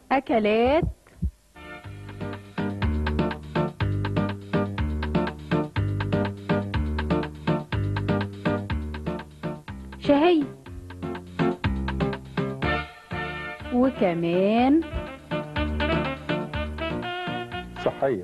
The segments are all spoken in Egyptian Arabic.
أكلات شهي وكمان صحية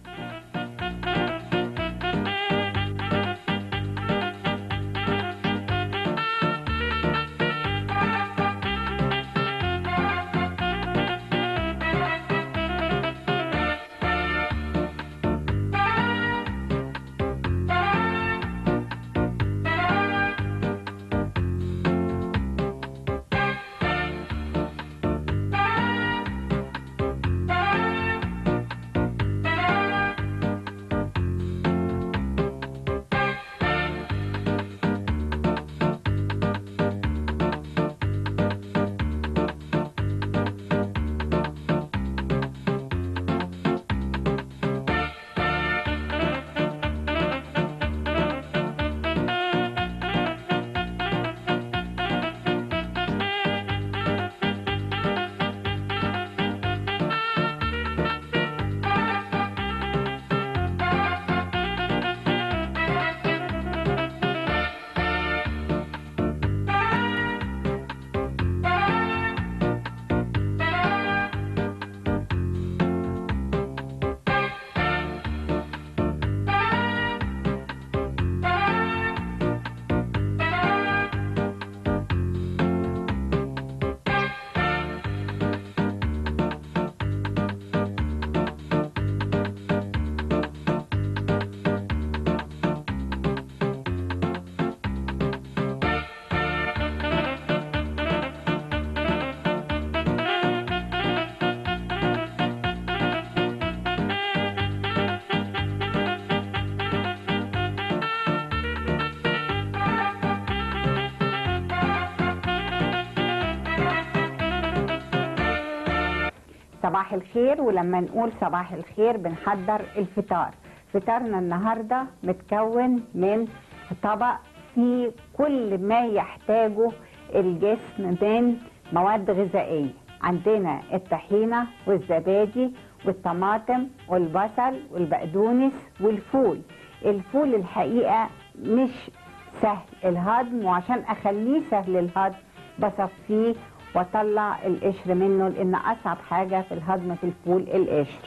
صباح الخير ولما نقول صباح الخير بنحضر الفطار فطارنا النهارده متكون من طبق فيه كل ما يحتاجه الجسم من مواد غذائيه عندنا الطحينه والزبادي والطماطم والبصل والبقدونس والفول الفول الحقيقه مش سهل الهضم وعشان اخليه سهل الهضم بصفيه واطلع القشر منه لان اصعب حاجه في الهضم في الفول القشر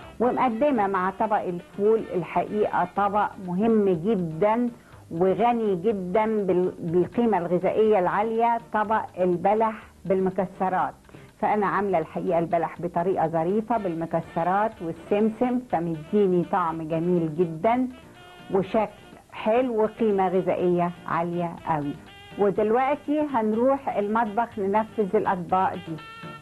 ومقدمه مع طبق الفول الحقيقه طبق مهم جدا وغني جدا بال- بالقيمه الغذائيه العاليه طبق البلح بالمكسرات فانا عامله الحقيقه البلح بطريقه ظريفه بالمكسرات والسمسم فمديني طعم جميل جدا وشكل حلو وقيمه غذائيه عاليه قوي ودلوقتي هنروح المطبخ ننفذ الاطباق دي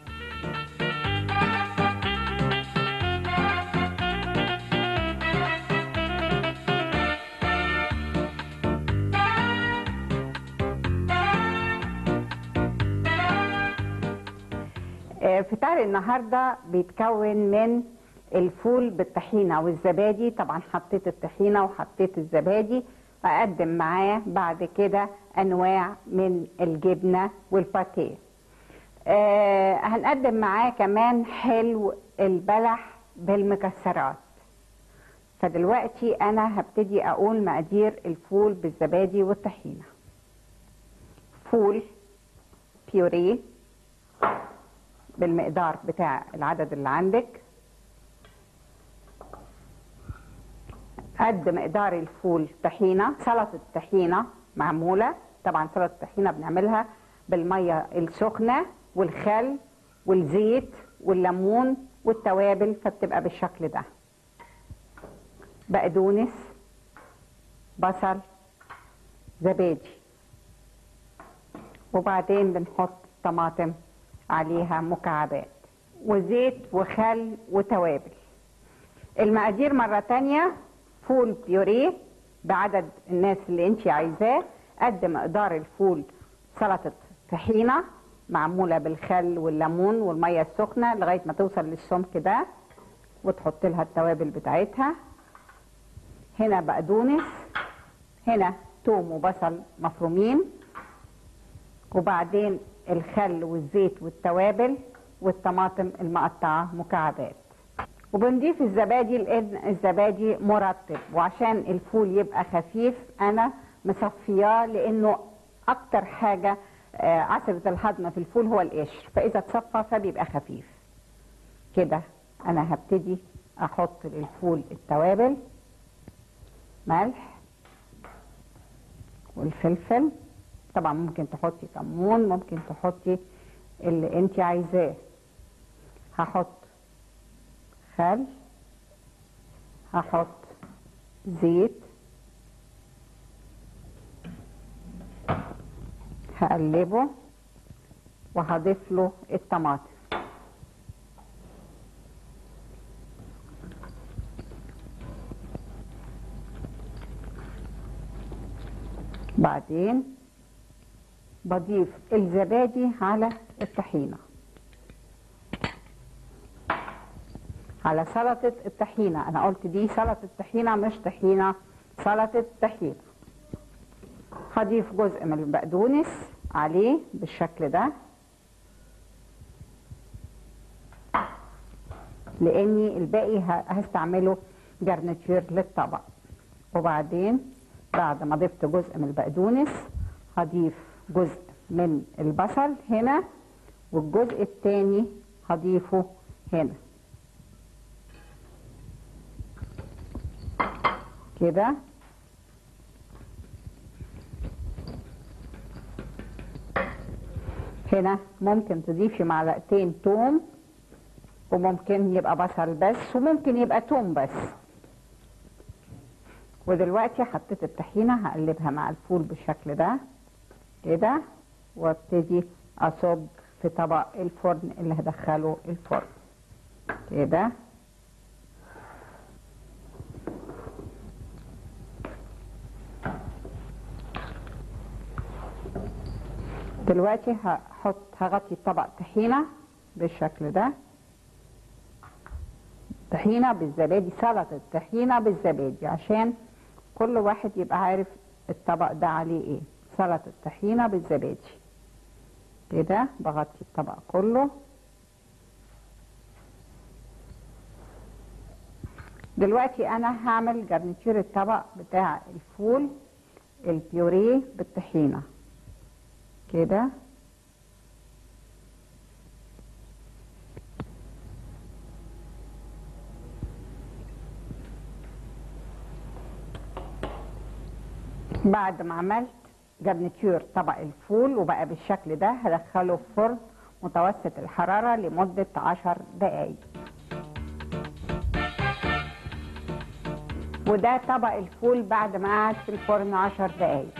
آه، فطار النهارده بيتكون من الفول بالطحينه والزبادي طبعا حطيت الطحينه وحطيت الزبادي اقدم معاه بعد كده انواع من الجبنه والباتيه آه هنقدم معاه كمان حلو البلح بالمكسرات فدلوقتي انا هبتدي اقول مقادير الفول بالزبادي والطحينه فول بيوريه بالمقدار بتاع العدد اللي عندك قد مقدار الفول طحينه سلطه طحينه معموله طبعا سلطه الطحينه بنعملها بالميه السخنه والخل والزيت والليمون والتوابل فبتبقى بالشكل ده بقدونس بصل زبادي وبعدين بنحط طماطم عليها مكعبات وزيت وخل وتوابل المقادير مرة تانية فول بيوريه بعدد الناس اللي انت عايزاه قد مقدار الفول سلطة طحينة معمولة بالخل والليمون والمية السخنة لغاية ما توصل للسمك ده وتحط لها التوابل بتاعتها هنا بقدونس هنا توم وبصل مفرومين وبعدين الخل والزيت والتوابل والطماطم المقطعة مكعبات وبنضيف الزبادي لان الزبادي مرطب وعشان الفول يبقى خفيف انا مصفياه لانه اكتر حاجة آه، عسرة الهضم في الفول هو القشر فاذا اتصفى فبيبقى خفيف كده انا هبتدي احط للفول التوابل ملح والفلفل طبعا ممكن تحطي كمون ممكن تحطي اللي انت عايزاه هحط خل هحط زيت هقلبه وهضيف له الطماطم بعدين بضيف الزبادي على الطحينة على سلطة الطحينة أنا قلت دي سلطة طحينة مش طحينة سلطة طحينة هضيف جزء من البقدونس عليه بالشكل ده لاني الباقي ه- هستعمله جرنتير للطبق وبعدين بعد ما ضفت جزء من البقدونس هضيف جزء من البصل هنا والجزء التاني هضيفه هنا كده هنا ممكن تضيفي معلقتين توم وممكن يبقى بصل بس وممكن يبقى توم بس ودلوقتي حطيت الطحينة هقلبها مع الفول بالشكل ده كده وابتدي اصب في طبق الفرن اللي هدخله الفرن كده دلوقتي هحط هغطي الطبق طحينة بالشكل ده طحينة بالزبادي سلطة طحينة بالزبادي عشان كل واحد يبقى عارف الطبق ده عليه ايه سلطة طحينة بالزبادي كده بغطي الطبق كله دلوقتي انا هعمل جرنيتير الطبق بتاع الفول البيوريه بالطحينه كده بعد ما عملت جرنيتير طبق الفول وبقى بالشكل ده هدخله في فرن متوسط الحرارة لمدة عشر دقايق وده طبق الفول بعد ما قعد في الفرن عشر دقايق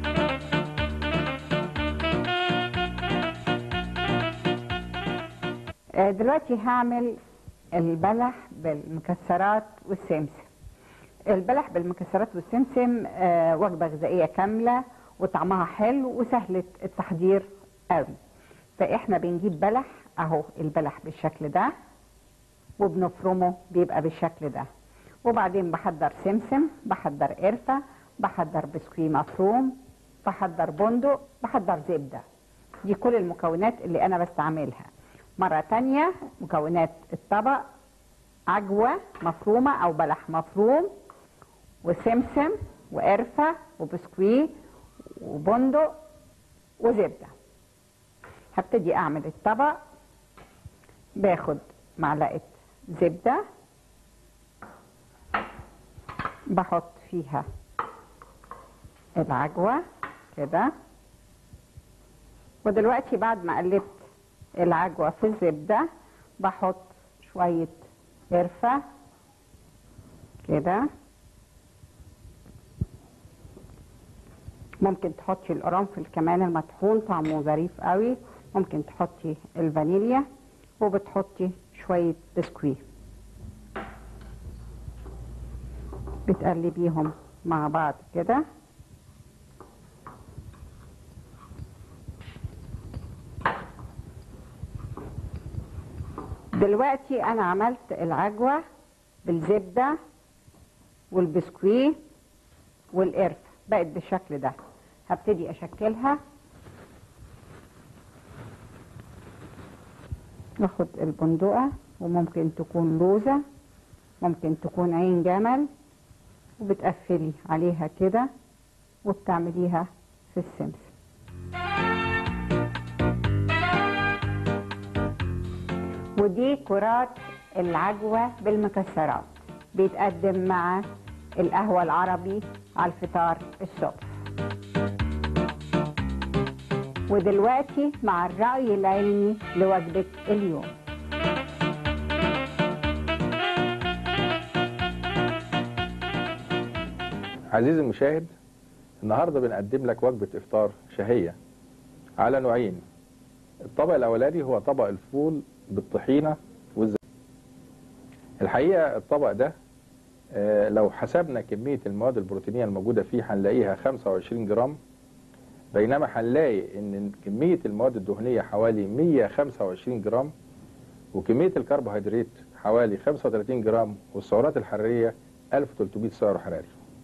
آه، دلوقتي هعمل البلح بالمكسرات والسمسم البلح بالمكسرات والسمسم آه، وجبة غذائية كاملة وطعمها حلو وسهلة التحضير قوي فاحنا بنجيب بلح اهو البلح بالشكل ده وبنفرمه بيبقى بالشكل ده وبعدين بحضر سمسم بحضر قرفة بحضر بسكوي مفروم بحضر بندق بحضر زبدة دي كل المكونات اللي انا بستعملها مرة تانية مكونات الطبق عجوة مفرومة او بلح مفروم وسمسم وقرفة وبسكوي وبندق وزبدة هبتدي اعمل الطبق باخد معلقة زبدة بحط فيها العجوة كده ودلوقتي بعد ما قلبت العجوة في الزبدة بحط شوية قرفة كده ممكن تحطي القرنفل كمان المطحون طعمه ظريف قوي ممكن تحطي الفانيليا وبتحطي شوية بسكويت بتقلبيهم مع بعض كده دلوقتي انا عملت العجوة بالزبدة والبسكويت والقرفة بقت بالشكل ده هبتدي اشكلها ناخد البندقة وممكن تكون لوزة ممكن تكون عين جمل وبتقفلي عليها كده وبتعمليها في السمسم ودي كرات العجوة بالمكسرات بيتقدم مع القهوة العربي على الفطار الصبح ودلوقتي مع الرأي العلمي لوجبة اليوم عزيزي المشاهد النهارده بنقدم لك وجبة إفطار شهية على نوعين الطبق الأولاني هو طبق الفول بالطحينة والزيت الحقيقة الطبق ده آه، لو حسبنا كمية المواد البروتينية الموجودة فيه هنلاقيها 25 جرام بينما هنلاقي ان كمية المواد الدهنية حوالي 125 جرام وكمية الكربوهيدرات حوالي 35 جرام والسعرات الحرارية 1300 سعر حراري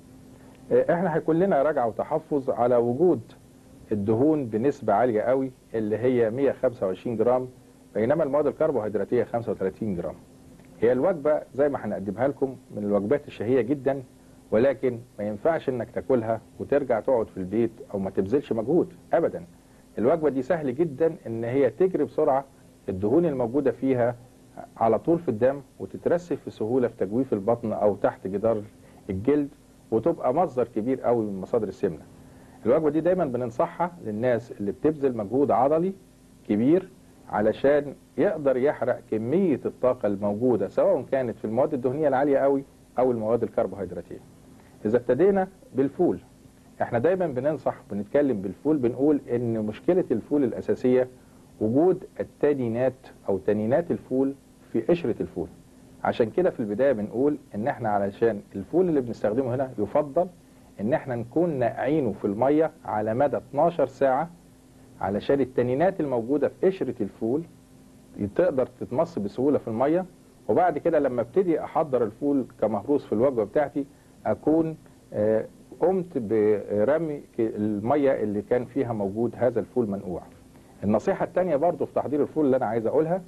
آه، احنا هيكون لنا رجعة وتحفظ على وجود الدهون بنسبة عالية قوي اللي هي 125 جرام بينما المواد الكربوهيدراتية 35 جرام هي الوجبة زي ما هنقدمها لكم من الوجبات الشهية جدا ولكن ما ينفعش انك تاكلها وترجع تقعد في البيت او ما تبذلش مجهود ابدا الوجبة دي سهل جدا ان هي تجري بسرعة الدهون الموجودة فيها على طول في الدم وتترسب في سهولة في تجويف البطن او تحت جدار الجلد وتبقى مصدر كبير قوي من مصادر السمنة الوجبة دي دايما بننصحها للناس اللي بتبذل مجهود عضلي كبير علشان يقدر يحرق كمية الطاقة الموجودة سواء كانت في المواد الدهنية العالية قوي أو المواد الكربوهيدراتية إذا ابتدينا بالفول احنا دايما بننصح بنتكلم بالفول بنقول ان مشكلة الفول الأساسية وجود التانينات أو تانينات الفول في قشرة الفول عشان كده في البداية بنقول ان احنا علشان الفول اللي بنستخدمه هنا يفضل ان احنا نكون ناقعينه في المية على مدى 12 ساعة علشان التانينات الموجودة في قشرة الفول تقدر تتمص بسهولة في المية وبعد كده لما ابتدي احضر الفول كمهروس في الوجبة بتاعتي اكون آه، قمت برمي ك- المية اللي كان فيها موجود هذا الفول منقوع النصيحة التانية برضو في تحضير الفول اللي انا عايز اقولها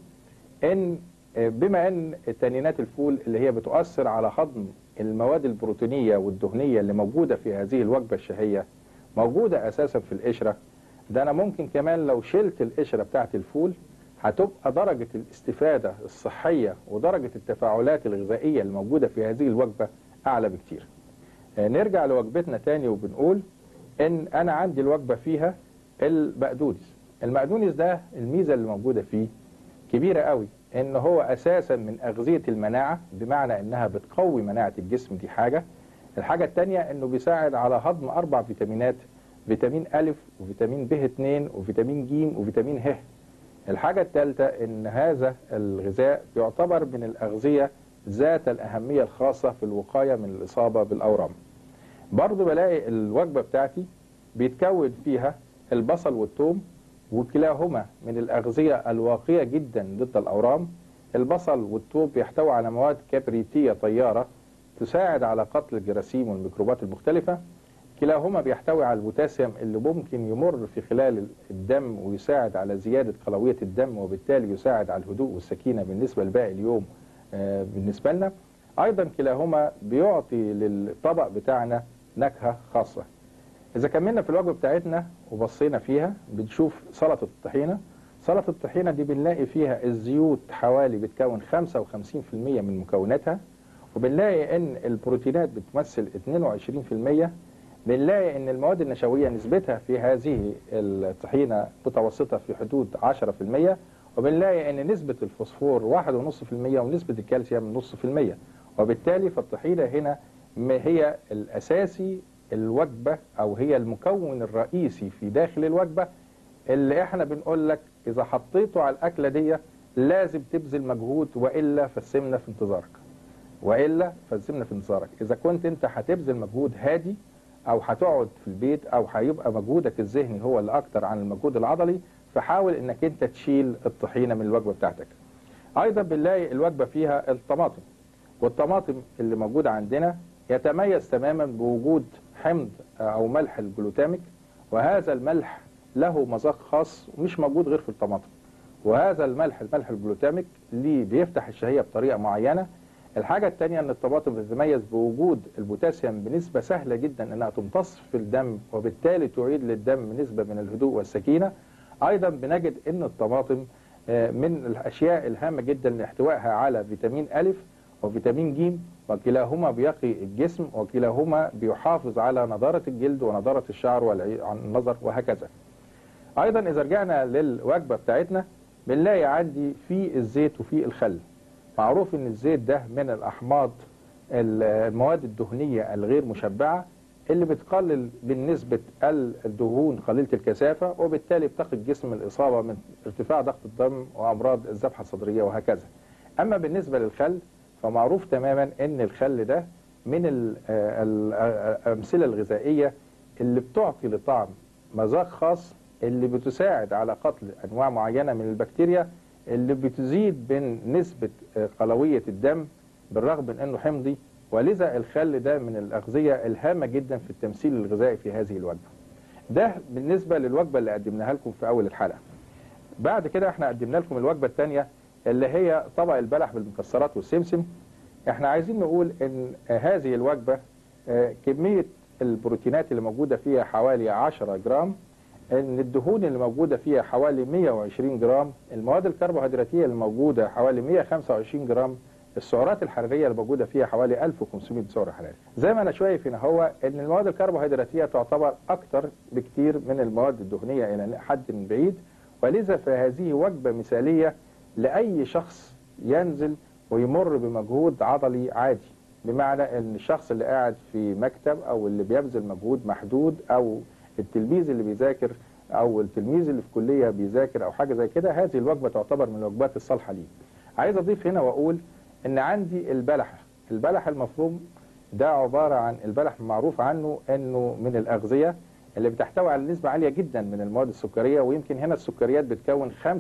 ان آه، بما ان تانينات الفول اللي هي بتؤثر على هضم المواد البروتينية والدهنية اللي موجودة في هذه الوجبة الشهية موجودة اساسا في القشرة ده انا ممكن كمان لو شلت القشرة بتاعت الفول هتبقى درجة الاستفادة الصحية ودرجة التفاعلات الغذائية الموجودة في هذه الوجبة أعلى بكتير آه، نرجع لوجبتنا تاني وبنقول إن أنا عندي الوجبة فيها البقدونس المقدونس ده الميزة اللي موجودة فيه كبيرة قوي إن هو أساسا من أغذية المناعة بمعنى إنها بتقوي مناعة الجسم دي حاجة الحاجة التانية إنه بيساعد على هضم أربع فيتامينات فيتامين ألف وفيتامين ب 2 وفيتامين ج وفيتامين ه الحاجة الثالثة ان هذا الغذاء يعتبر من الأغذية ذات الأهمية الخاصة في الوقاية من الإصابة بالأورام برضو بلاقي الوجبة بتاعتي بيتكون فيها البصل والثوم وكلاهما من الأغذية الواقية جدا ضد الأورام البصل والثوم بيحتوي على مواد كبريتية طيارة تساعد على قتل الجراثيم والميكروبات المختلفة كلاهما بيحتوي على البوتاسيوم اللي ممكن يمر في خلال الدم ويساعد على زيادة قلوية الدم وبالتالي يساعد على الهدوء والسكينة بالنسبة لباقي اليوم آه، بالنسبة لنا أيضا كلاهما بيعطي للطبق بتاعنا نكهة خاصة إذا كملنا في الوجبة بتاعتنا وبصينا فيها بنشوف سلطة الطحينة سلطة الطحينة دي بنلاقي فيها الزيوت حوالي بتكون 55% من مكوناتها وبنلاقي ان البروتينات بتمثل 22% بنلاقي ان المواد النشوية نسبتها في هذه الطحينة متوسطة في حدود 10% وبنلاقي ان نسبة الفوسفور 1.5% ونسبة الكالسيوم نص في المية وبالتالي فالطحينة هنا م- هي الاساسي الوجبة او هي المكون الرئيسي في داخل الوجبة اللي احنا بنقول لك اذا حطيته على الاكلة دي لازم تبذل مجهود والا فالسمنة في انتظارك والا فالسمنة في انتظارك اذا كنت انت هتبذل مجهود هادي او هتقعد في البيت او هيبقى مجهودك الذهني هو اللي اكتر عن المجهود العضلي فحاول انك انت تشيل الطحينه من الوجبه بتاعتك ايضا بنلاقي الوجبه فيها الطماطم والطماطم اللي موجوده عندنا يتميز تماما بوجود حمض او ملح الجلوتاميك وهذا الملح له مذاق خاص ومش موجود غير في الطماطم وهذا الملح الملح الجلوتاميك اللي بيفتح الشهيه بطريقه معينه الحاجه الثانيه ان الطماطم بتتميز بوجود البوتاسيوم بنسبه سهله جدا انها تمتص في الدم وبالتالي تعيد للدم نسبه من الهدوء والسكينه ايضا بنجد ان الطماطم آه، من الاشياء الهامه جدا لاحتوائها على فيتامين الف وفيتامين ج وكلاهما بيقي الجسم وكلاهما بيحافظ على نضاره الجلد ونضاره الشعر والنظر وهكذا ايضا اذا رجعنا للوجبه بتاعتنا بنلاقي عندي في الزيت وفي الخل معروف ان الزيت ده من الاحماض المواد الدهنيه الغير مشبعه اللي بتقلل بالنسبه الدهون قليله الكثافه وبالتالي بتقي الجسم الاصابه من ارتفاع ضغط الدم وامراض الذبحه الصدريه وهكذا. اما بالنسبه للخل فمعروف تماما ان الخل ده من ال- ال- الامثله الغذائيه اللي بتعطي لطعم مذاق خاص اللي بتساعد على قتل انواع معينه من البكتيريا اللي بتزيد من نسبه آه، قلويه الدم بالرغم من انه حمضي ولذا الخل ده من الاغذيه الهامه جدا في التمثيل الغذائي في هذه الوجبه. ده بالنسبه للوجبه اللي قدمناها لكم في اول الحلقه. بعد كده احنا قدمنا لكم الوجبه الثانيه اللي هي طبق البلح بالمكسرات والسمسم. احنا عايزين نقول ان آه، هذه الوجبه آه، كميه البروتينات اللي موجوده فيها حوالي 10 جرام ان الدهون اللي موجوده فيها حوالي 120 جرام المواد الكربوهيدراتيه اللي موجوده حوالي 125 جرام السعرات الحراريه اللي موجوده فيها حوالي 1500 سعر حراري زي ما انا شايف هنا هو ان المواد الكربوهيدراتيه تعتبر اكتر بكتير من المواد الدهنيه الى حد بعيد ولذا فهذه وجبه مثاليه لاي شخص ينزل ويمر بمجهود عضلي عادي بمعنى ان الشخص اللي قاعد في مكتب او اللي بيبذل مجهود محدود او التلميذ اللي بيذاكر او التلميذ اللي في كليه بيذاكر او حاجه زي كده هذه الوجبه تعتبر من الوجبات الصالحه ليه. عايز اضيف هنا واقول ان عندي البلح، البلح المفروم ده عباره عن البلح معروف عنه انه من الاغذيه اللي بتحتوي على نسبه عاليه جدا من المواد السكريه ويمكن هنا السكريات بتكون 75%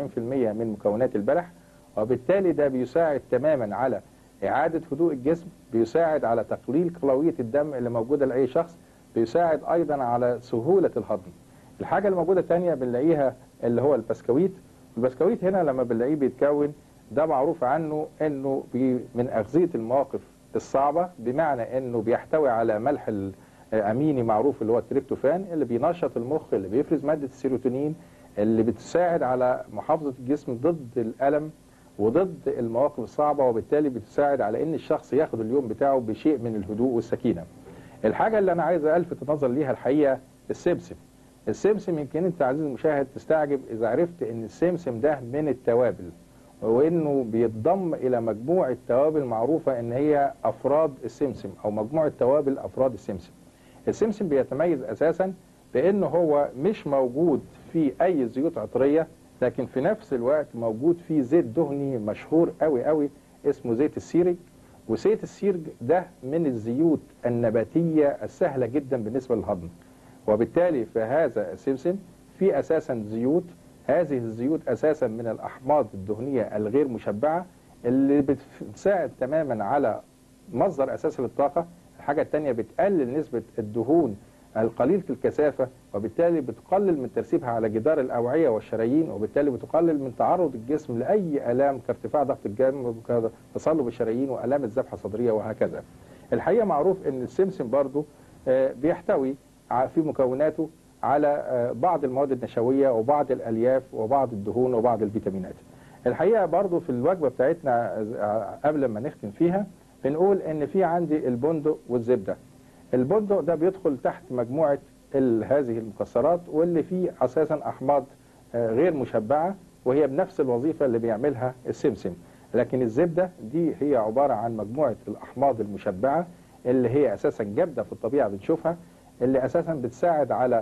من مكونات البلح وبالتالي ده بيساعد تماما على إعادة هدوء الجسم بيساعد على تقليل قلوية الدم اللي موجودة لأي شخص بيساعد أيضا على سهولة الهضم الحاجة الموجودة الثانية بنلاقيها اللي هو البسكويت البسكويت هنا لما بنلاقيه بيتكون ده معروف عنه انه بي من اغذيه المواقف الصعبه بمعنى انه بيحتوي على ملح الاميني معروف اللي هو التريبتوفان اللي بينشط المخ اللي بيفرز ماده السيروتونين اللي بتساعد على محافظه الجسم ضد الالم وضد المواقف الصعبه وبالتالي بتساعد على ان الشخص ياخد اليوم بتاعه بشيء من الهدوء والسكينه. الحاجه اللي انا عايز الفت النظر ليها الحقيقه السمسم. السمسم يمكن انت عزيزي المشاهد تستعجب اذا عرفت ان السمسم ده من التوابل وانه بيتضم الى مجموعه توابل معروفه ان هي افراد السمسم او مجموعه توابل افراد السمسم. السمسم بيتميز اساسا بانه هو مش موجود في اي زيوت عطريه لكن في نفس الوقت موجود فيه زيت دهني مشهور قوي قوي اسمه زيت السيرج وزيت السيرج ده من الزيوت النباتيه السهله جدا بالنسبه للهضم وبالتالي فهذا السمسم في اساسا زيوت هذه الزيوت اساسا من الاحماض الدهنيه الغير مشبعه اللي بتساعد تماما على مصدر اساسي للطاقه الحاجه الثانيه بتقلل نسبه الدهون القليله الكثافه وبالتالي بتقلل من ترسيبها على جدار الاوعيه والشرايين وبالتالي بتقلل من تعرض الجسم لاي الام كارتفاع ضغط الدم وتصلب الشرايين والام الذبحه الصدريه وهكذا. الحقيقه معروف ان السمسم برضو بيحتوي في مكوناته على بعض المواد النشويه وبعض الالياف وبعض الدهون وبعض الفيتامينات. الحقيقه برضو في الوجبه بتاعتنا قبل ما نختم فيها بنقول ان في عندي البندق والزبده. البندق ده بيدخل تحت مجموعه هذه المكسرات واللي فيه اساسا احماض غير مشبعه وهي بنفس الوظيفه اللي بيعملها السمسم لكن الزبده دي هي عباره عن مجموعه الاحماض المشبعه اللي هي اساسا جامده في الطبيعه بنشوفها اللي اساسا بتساعد على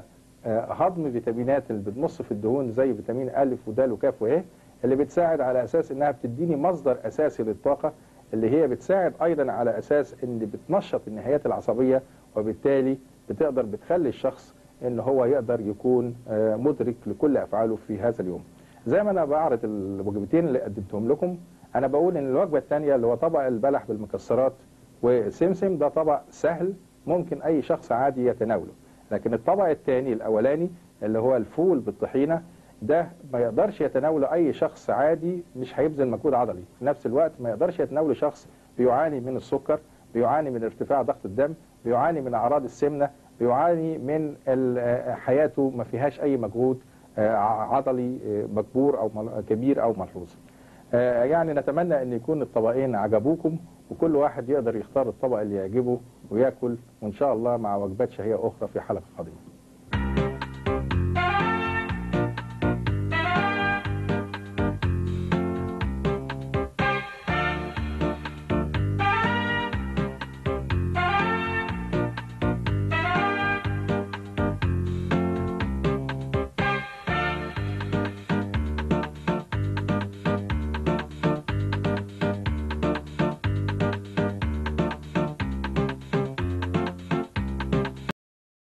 هضم فيتامينات اللي بتمص في الدهون زي فيتامين ا ودال وكاف وايه اللي بتساعد على اساس انها بتديني مصدر اساسي للطاقه اللي هي بتساعد ايضا على اساس ان بتنشط النهايات العصبيه وبالتالي بتقدر بتخلي الشخص ان هو يقدر يكون مدرك لكل افعاله في هذا اليوم. زي ما انا بعرض الوجبتين اللي قدمتهم لكم انا بقول ان الوجبه الثانيه اللي هو طبق البلح بالمكسرات والسمسم ده طبق سهل ممكن اي شخص عادي يتناوله. لكن الطبق الثاني الاولاني اللي هو الفول بالطحينه ده ما يقدرش يتناوله اي شخص عادي مش هيبذل مجهود عضلي في نفس الوقت ما يقدرش يتناوله شخص بيعاني من السكر بيعاني من ارتفاع ضغط الدم بيعاني من اعراض السمنه بيعاني من ال- آه، حياته ما فيهاش اي مجهود آه، عضلي آه، مجبور او مل- كبير او ملحوظ آه، يعني نتمنى ان يكون الطبقين عجبوكم وكل واحد يقدر يختار الطبق اللي يعجبه وياكل وان شاء الله مع وجبات شهيه اخرى في حلقه قادمه